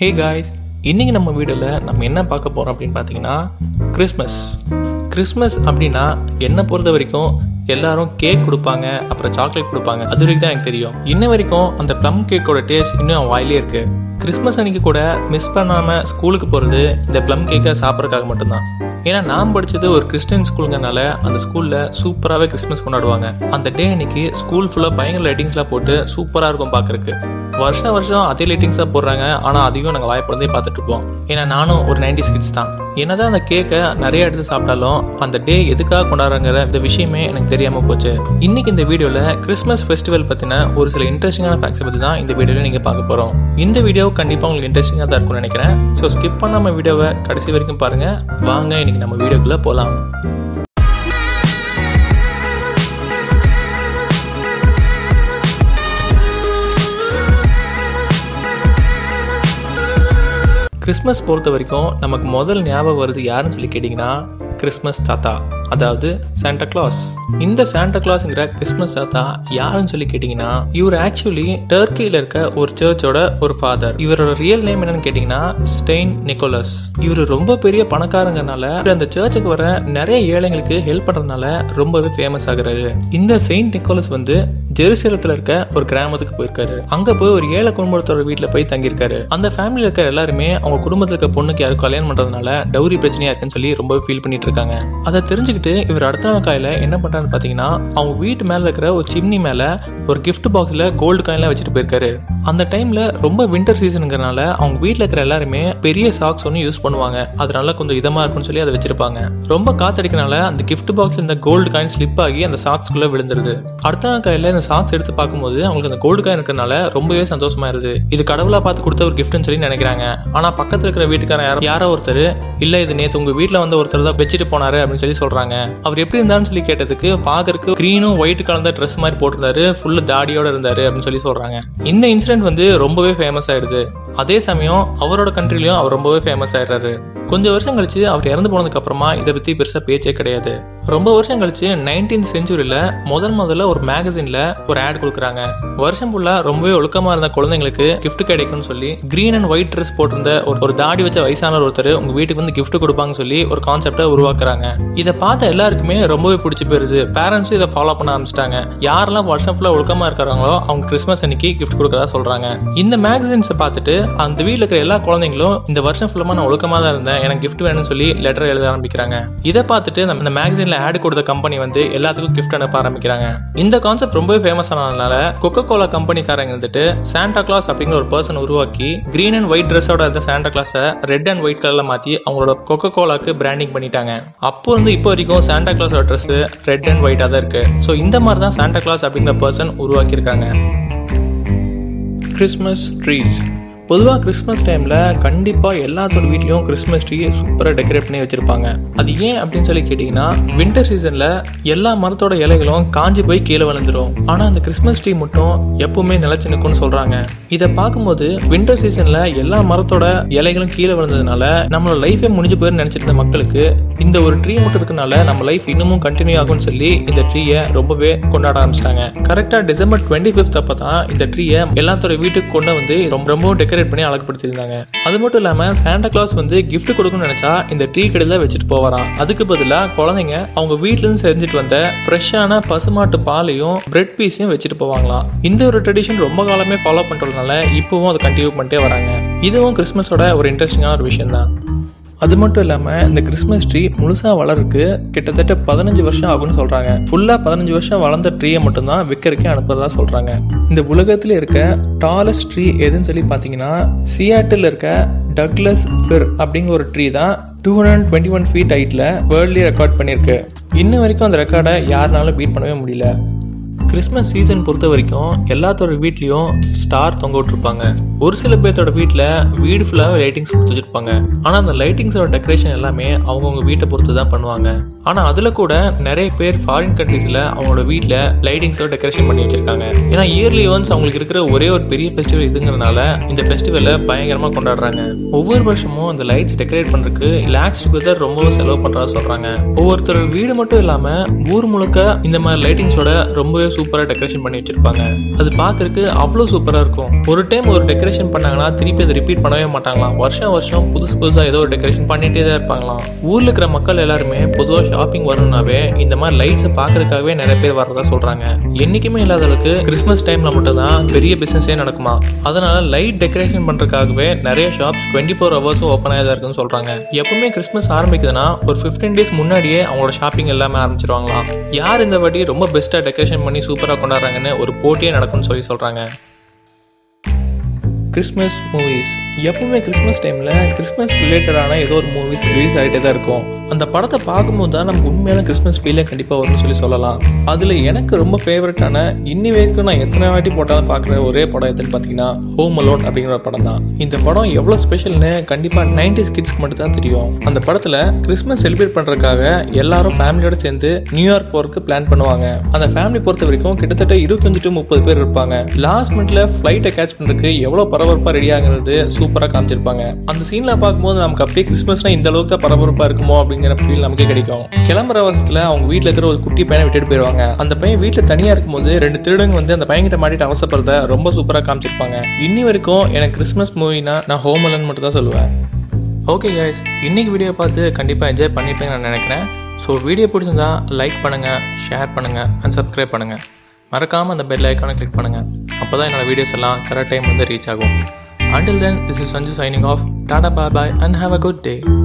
Hey guys இன்னைக்கு நம்ம வீடியோவில் நம்ம என்ன பார்க்க போகிறோம் அப்படின்னு பார்த்தீங்கன்னா கிறிஸ்மஸ் கிறிஸ்மஸ் அப்படின்னா என்னை பொறுத்த வரைக்கும் எல்லாரும் கேக் கொடுப்பாங்க அப்புறம் சாக்லேட் கொடுப்பாங்க அது வரைக்கும் தான் எனக்கு தெரியும் இன்ன வரைக்கும் அந்த ப்ளம் கேக்கோட டேஸ்ட் இன்னும் என் வாயிலே இருக்கு கிறிஸ்மஸ் அன்னைக்கு கூட மிஸ் பண்ணாமல் ஸ்கூலுக்கு போகிறது இந்த ப்ளம் கேக்கை சாப்பிட்றதுக்காக மட்டும்தான் ஏன்னா நான் படித்தது ஒரு கிறிஸ்டின் ஸ்கூலுங்கனால அந்த ஸ்கூலில் சூப்பராகவே கிறிஸ்மஸ் கொண்டாடுவாங்க அந்த டே அன்னைக்கு ஸ்கூல் ஃபுல்லாக பயங்கர லைட்டிங்ஸ்லாம் போட்டு சூப்பராக இருக்கும் பார்க்குறக்கு வருஷம் வருஷம் அதே லைட்டிங்ஸாக போடுறாங்க ஆனால் அதையும் நாங்கள் வாய்ப்பிழந்தே பார்த்துட்டு இருப்போம் ஏன்னா நானும் ஒரு நைன்டி கிட்ஸ் தான் என்னதான் அந்த கேக்கை நிறைய எடுத்து சாப்பிட்டாலும் அந்த டே எதுக்காக கொண்டாடுறாங்கிற இந்த விஷயமே எனக்கு தெரியாமல் போச்சு இன்னைக்கு இந்த வீடியோவில் கிறிஸ்மஸ் ஃபெஸ்டிவல் பற்றின ஒரு சில இன்ட்ரெஸ்டிங்கான ஃபேக்ட்ஸை பற்றி தான் இந்த வீடியோவில் நீங்கள் பார்க்க போகிறோம் இந்த வீடியோ கண்டிப்பாக உங்களுக்கு இன்ட்ரெஸ்டிங்காக தான் இருக்கும்னு நினைக்கிறேன் ஸோ ஸ்கிப் பண்ணாமல் வீடியோவை கடைசி வரைக்கும் பாருங்கள் வாங்க இன்னைக்கு நம்ம வீடியோக்குள்ளே போகலாம் கிறிஸ்மஸ் பொறுத்த வரைக்கும் நமக்கு முதல் ஞாபகம் வருது யாருன்னு சொல்லி கேட்டிங்கன்னா கிறிஸ்மஸ் தாத்தா அதாவது சாண்டா கிளாஸ் இந்த சாண்டா கிளாஸ்ங்கிற கிறிஸ்மஸ் தாத்தா யாருன்னு சொல்லி கேட்டிங்கன்னா இவர் ஆக்சுவலி டர்க்கியில் இருக்க ஒரு சர்ச்சோட ஒரு ஃபாதர் இவரோட ரியல் நேம் என்னன்னு கேட்டிங்கன்னா ஸ்டெயின் நிக்கோலஸ் இவர் ரொம்ப பெரிய பணக்காரங்கனால இவர் அந்த சர்ச்சுக்கு வர நிறைய ஏழைங்களுக்கு ஹெல்ப் பண்ணுறதுனால ரொம்பவே ஃபேமஸ் ஆகுறாரு இந்த செயின்ட் நிக்கோலஸ் வந்து ஜெருசலத்தில் இருக்க ஒரு கிராமத்துக்கு போயிருக்காரு அங்க போய் ஒரு ஏழை குடும்பத்தோட வீட்டில் போய் தங்கியிருக்காரு அந்த ஃபேமிலியில் இருக்க எல்லாருமே அவங்க குடும்பத்தில் இருக்க பொண்ணுக்கு யாரும் கல்யாணம் பண்றதுனால டவுரி பிரச்சனையா இருக்குன்னு சொல்லி ரொம்பவே ஃபீல் பண்ணிட்டு இருக்காங்க அதை தெரிஞ்சுக்கிட்டு இவர் அடுத்த நாள் காலையில என்ன பண்றாருன்னு பாத்தீங்கன்னா அவங்க வீட்டு மேல இருக்கிற ஒரு சிம்னி மேல ஒரு gift பாக்ஸ்ல கோல்டு காயின்லாம் வச்சுட்டு போயிருக்காரு அந்த டைம்ல ரொம்ப வின்டர் சீசனுங்கிறனால அவங்க வீட்டில் இருக்கிற எல்லாருமே பெரிய சாக்ஸ் ஒன்று யூஸ் பண்ணுவாங்க அதனால கொஞ்சம் இதமா இருக்கும்னு சொல்லி அதை வச்சிருப்பாங்க ரொம்ப காத்தடிக்கனால அந்த gift பாக்ஸ் இந்த கோல்டு காயின் ஸ்லிப் ஆகி அந்த சாக்ஸ்குள்ள விழுந்துருது அடுத்த நாள் காலையில இந்த சாக்ஸ் எடுத்து பார்க்கும்போது அவங்களுக்கு அந்த கோல்டு காயின் இருக்கிறனால ரொம்பவே சந்தோஷமா இருது இது கடவுளா பார்த்து கொடுத்த ஒரு கிஃப்ட்னு சொல்லி நினைக்கிறாங்க ஆனா பக்கத்துல இருக்கிற வீட்டுக்காரன் யாரோ யாரோ ஒருத்தர் இல்ல இது நேத்து உங்க வீட்ல வந்து ஒருத்தர் தான் வச்சுட்டு போனாரு அப்படின்னு சொல்லி சொல்றாங்க அவர் எப்படி இருந்தாருன்னு சொல்லி கேட்டதுக்கு பாக்குறதுக்கு கிரீனும் ஒயிட் கலந்த ட்ரெஸ் மாதிரி போட்டிருந்தாரு ஃபுல்லு தாடியோட இருந்தாரு அப்படின்னு சொல்லி சொல்றாங்க இந்த இன்சிடென்ட் வந்து ரொம்பவே ஃபேமஸ் ஆயிடுது அதே சமயம் அவரோட கண்ட்ரிலையும் அவர் ரொம்பவே ஃபேமஸ் ஆயிடுறாரு கொஞ்சம் வருஷம் கழிச்சு அவர் இறந்து போனதுக்கு அப்புறமா இதை பத்தி பெருசா பேச்சே கிடையாது ரொம்ப வருஷம் கழிச்சு நைன்டீன் செஞ்சுரியில முதல் முதல்ல ஒரு மேகசின்ல ஒரு ஆட் கொடுக்குறாங்க வருஷம் ஃபுல்லா ரொம்பவே ஒழுக்கமா இருந்த குழந்தைங்களுக்கு gift கிடைக்கும்னு சொல்லி கிரீன் அண்ட் ஒயிட் ட்ரெஸ் போட்டிருந்த ஒரு ஒரு தாடி வச்ச வயசான ஒருத்தர் உங்க வீட்டுக்கு வந்து gift கொடுப்பாங்க சொல்லி ஒரு கான்செப்டை உருவாக்குறாங்க இதை பார்த்த எல்லாருக்குமே ரொம்பவே பிடிச்சி போயிருது பேரண்ட்ஸும் இதை ஃபாலோ பண்ண ஆரம்பிச்சிட்டாங்க யாரெல்லாம் வருஷம் ஃபுல்லா ஒழுக்கமா இருக்கிறாங்களோ அவங்க கிறிஸ்மஸ் அன்னைக்கு gift கொடுக்கறதா சொல்றாங்க இந்த மேகசின்ஸை பார்த்துட்டு அந்த வீட்டில் இருக்கிற எல்லா குழந்தைங்களும் இந்த வருஷம் ஃபுல்லமா நான் ஒழுக்கமா தான் இருந்தேன் எனக்கு gift வேணும்னு சொல்லி லெட்டர் எழுத ஆரம்பிக்கிறாங்க இதை பார்த்துட்டு நம்ம இந்த மேகசின்ல ஆட் கொடுத்த கம்பெனி வந்து எல்லாத்துக்கும் gift அனுப்ப ஆரம்பிக்கிறாங்க இந்த கான்செப்ட் ரொம்பவே ஃபேமஸ் ஆனதுனால கொக்கோ கோலா கம்பெனிக்காரங்க வந்துட்டு சாண்டா கிளாஸ் அப்படிங்கிற ஒரு பர்சன் உருவாக்கி கிரீன் அண்ட் ஒயிட் ட்ரெஸ்ஸோட இருந்த சாண்டா கிளாஸை ரெட் அண்ட் ஒயிட் கலர்ல மாத்தி அவங்களோட கொக்கோ கோலாக்கு பிராண்டிங் பண்ணிட்டாங்க அப்போ இருந்து இப்போ வரைக்கும் சாண்டா கிளாஸோட ட்ரெஸ் ரெட் அண்ட் ஒயிட்டா தான் இருக்கு ஸோ இந்த மாதிரி தான் சாண்டா கிளாஸ் அப்படிங்கிற பர்சன் உருவாக்கியிருக்காங்க கிறிஸ்மஸ் ட்ரீஸ் பொதுவாக கிறிஸ்மஸ் டைமில் கண்டிப்பாக எல்லாத்தோட வீட்லேயும் கிறிஸ்மஸ் ட்ரீ சூப்பராக டெக்கரேட் பண்ணி வச்சுருப்பாங்க அது ஏன் அப்படின்னு சொல்லி கேட்டிங்கன்னா வின்டர் சீசனில் எல்லா மரத்தோட இலைகளும் காஞ்சி போய் கீழே விழுந்துடும் ஆனால் அந்த கிறிஸ்மஸ் ட்ரீ மட்டும் எப்பவுமே நிலச்சி நிற்கும்னு சொல்கிறாங்க இதை பார்க்கும்போது வின்டர் சீசனில் எல்லா மரத்தோட இலைகளும் கீழே விழுந்ததுனால நம்மளோட லைஃபே முடிஞ்சு போயிருந்து நினச்சிட்டு இருந்த மக்களுக்கு இந்த ஒரு ட்ரீ மட்டும் இருக்கனால நம்ம லைஃப் இன்னமும் கண்டினியூ ஆகும்னு சொல்லி இந்த ட்ரீயை ரொம்பவே கொண்டாட ஆரம்பிச்சிட்டாங்க கரெக்டாக டிசம்பர் டுவெண்ட்டி ஃபிஃப்த் அப்போ தான் இந்த ட்ரீயை எல்லாத்தோட வீட்டுக்கு கொண்டு வந்து ரொம்ப ரொம்பவும் டெக்கரேட் பண்ணி அழகுபடுத்தியிருந்தாங்க அது மட்டும் இல்லாமல் சாண்டா கிளாஸ் வந்து gift கொடுக்கணும்னு நினச்சா இந்த ட்ரீ கடையில் வச்சுட்டு போவாராம் அதுக்கு பதிலாக குழந்தைங்க அவங்க வீட்டிலேருந்து செஞ்சுட்டு வந்த ஃப்ரெஷ்ஷான பசுமாட்டு பாலையும் பிரெட் பீஸையும் வச்சுட்டு போவாங்களாம் இந்த ஒரு ட்ரெடிஷன் ரொம்ப காலமே ஃபாலோ பண்ணுறதுனால இப்போவும் அதை கண்டினியூ பண்ணிட்டே வராங்க இதுவும் கிறிஸ்மஸோட ஒரு இன்ட்ரெஸ்டிங்கான ஒரு விஷயம் தான் அது மட்டும் இல்லாமல் இந்த கிறிஸ்மஸ் ட்ரீ முழுசாக வளருக்கு கிட்டத்தட்ட பதினஞ்சு வருஷம் ஆகும்னு சொல்கிறாங்க ஃபுல்லாக பதினஞ்சு வருஷம் வளர்ந்த ட்ரீயை மட்டும்தான் விற்கிறக்கே அனுப்புறதா சொல்கிறாங்க இந்த உலகத்தில் இருக்க டாலஸ்ட் ட்ரீ எதுன்னு சொல்லி பார்த்தீங்கன்னா சியாட்டில் இருக்க டக்லஸ் ஃபிர் அப்படிங்கிற ஒரு ட்ரீ தான் two hundred twenty one feet ஹைட்டில் வேர்ல்ட்லி ரெக்கார்ட் பண்ணியிருக்கு இன்ன வரைக்கும் அந்த ரெக்கார்டை யாருனாலும் பீட் பண்ணவே முடியல கிறிஸ்மஸ் சீசன் பொறுத்த வரைக்கும் எல்லாத்தோட வீட்லேயும் ஸ்டார் தொங்க விட்டுருப்பாங்க ஒரு சில பேர்த்தோட வீட்டில் வீடு ஃபுல்லாகவே லைட்டிங்ஸ் கொடுத்து வச்சிருப்பாங்க ஆனால் அந்த லைட்டிங்ஸோட டெக்கரேஷன் எல்லாமே அவங்கவுங்க வீட்டை பொறுத்து தான் பண்ணுவாங்க ஆனால் அதில் கூட நிறைய பேர் ஃபாரின் கண்ட்ரீஸில் அவங்களோட வீட்டில் லைட்டிங்ஸோட டெக்கரேஷன் பண்ணி வச்சிருக்காங்க ஏன்னா இயர்லி ஒன்ஸ் அவங்களுக்கு இருக்கிற ஒரே ஒரு பெரிய ஃபெஸ்டிவல் இதுங்கிறனால இந்த ஃபெஸ்டிவலை பயங்கரமாக கொண்டாடுறாங்க ஒவ்வொரு வருஷமும் அந்த லைட்ஸ் டெக்கரேட் பண்ணுறதுக்கு லேக்ஸ் டுகெதர் ரொம்பவே செலவு பண்ணுறதா சொல்கிறாங்க ஒவ்வொருத்தர் வீடு மட்டும் இல்லாமல் ஊர் முழுக்க இந்த மாதிரி லைட்டிங்ஸோட ரொம்பவே சூப்பராக டெக்கரேஷன் பண்ணி வச்சிருப்பாங்க அது பார்க்கறதுக்கு அவ்வளோ சூப்பராக இருக்கும் ஒரு டைம் ஒரு டெக்கரேஷன் பண்ணாங்கன்னா திருப்பி அதை ரிப்பீட் பண்ணவே மாட்டாங்களாம் வருஷம் வருஷம் புதுசு புதுசாக ஏதோ ஒரு டெக்கரேஷன் பண்ணிட்டே தான் இருப்பாங்களாம் ஊரில் இருக்கிற மக்கள் எல்லாருமே பொதுவாக ஷாப்பிங் வரணும்னாவே இந்த மாதிரி லைட்ஸை பார்க்கறதுக்காகவே நிறைய பேர் வரதா சொல்கிறாங்க என்றைக்குமே இல்லாத அளவுக்கு கிறிஸ்மஸ் டைமில் மட்டும்தான் பெரிய பிஸ்னஸே நடக்குமா அதனால லைட் டெக்கரேஷன் பண்ணுறதுக்காகவே நிறைய ஷாப்ஸ் டுவெண்ட்டி ஃபோர் ஹவர்ஸும் ஓப்பன் ஆகி தான் இருக்குன்னு சொல்கிறாங்க எப்பவுமே கிறிஸ்மஸ் ஆரம்பிக்குதுன்னா ஒரு ஃபிஃப்டீன் டேஸ் முன்னாடியே அவங்களோட ஷாப்பிங் எல்லாமே ஆரம்பிச்சிருவாங்களாம் யார் இந்த வாட்டி ரொம்ப பெஸ்ட்டாக டெக்கரேஷன் பண்ணி சூப்பராக கொண்டாடுறாங்கன்னு ஒரு போட்டியே நடக்கும்னு சொல்லி சொல்கிறாங்க கிறிஸ்மஸ் மூவிஸ் எப்பவுமே கிறிஸ்மஸ் டைமில் கிறிஸ்மஸ் ரிலேட்டடான ஏதோ ஒரு மூவிஸ் ரிலீஸ் ஆகிட்டே தான் இருக்கும் அந்த படத்தை பார்க்கும்போது தான் நமக்கு உண்மையான கிறிஸ்மஸ் ஃபீலே கண்டிப்பாக வரும்னு சொல்லி சொல்லலாம் அதில் எனக்கு ரொம்ப ஃபேவரட்டான இன்னி வரைக்கும் நான் எத்தனை வாட்டி போட்டாலும் பார்க்குற ஒரே படம் எதுன்னு பார்த்தீங்கன்னா ஹோம் அலோன் அப்படிங்கிற ஒரு படம் தான் இந்த படம் எவ்வளோ ஸ்பெஷல்னு கண்டிப்பாக நைன்டிஸ் கிட்ஸ்க்கு மட்டும் தான் தெரியும் அந்த படத்தில் கிறிஸ்மஸ் செலிப்ரேட் பண்ணுறதுக்காக எல்லாரும் ஃபேமிலியோட சேர்ந்து நியூயார்க் போகிறதுக்கு பிளான் பண்ணுவாங்க அந்த ஃபேமிலி பொறுத்த வரைக்கும் கிட்டத்தட்ட இருபத்தஞ்சு டு முப்பது பேர் இருப்பாங்க லாஸ்ட் மினிட்ல ஃப்ளைட்டை கேட்ச் பண்ணுறதுக்கு எவ்வளோ பரபரப்பாக ரெடி ஆகுறது சூப்பராக காமிச்சிருப்பாங்க அந்த சீனில் பார்க்கும்போது நமக்கு அப்படியே கிறிஸ்மஸ்னா இந்த அளவுக்கு தான் பரபரப்பாக இருக்குமோ அப்படிங்கிற ஃபீல் நமக்கே கிடைக்கும் கிளம்புற அவசரத்தில் அவங்க வீட்டில் இருக்கிற ஒரு குட்டி பையனை விட்டுட்டு போயிடுவாங்க அந்த பையன் வீட்டில் தனியாக இருக்கும்போது ரெண்டு திருடங்க வந்து அந்த பையன்கிட்ட மாட்டிட்டு அவசரப்படுறத ரொம்ப சூப்பராக காமிச்சிருப்பாங்க இன்னி வரைக்கும் எனக்கு கிறிஸ்மஸ் மூவினா நான் ஹோம் அலன் மட்டும் தான் சொல்லுவேன் ஓகே கைஸ் இன்னைக்கு வீடியோ பார்த்து கண்டிப்பாக என்ஜாய் பண்ணிப்பேன்னு நான் நினைக்கிறேன் ஸோ வீடியோ பிடிச்சிருந்தா லைக் பண்ணுங்கள் ஷேர் பண்ணுங்கள் அண்ட் சப்ஸ்கிரைப் பண்ணுங்கள் மறக்காமல் அந்த பெல் ஐக்கானை கிளிக் பண்ணுங்கள் அப்போ தான் என்னோட வீடியோஸ் எல்லாம் கரெக்ட் டைம் வந்து ரீச் ஆகும் Until then, this is Sanju signing off. Tata bye bye and have a good day.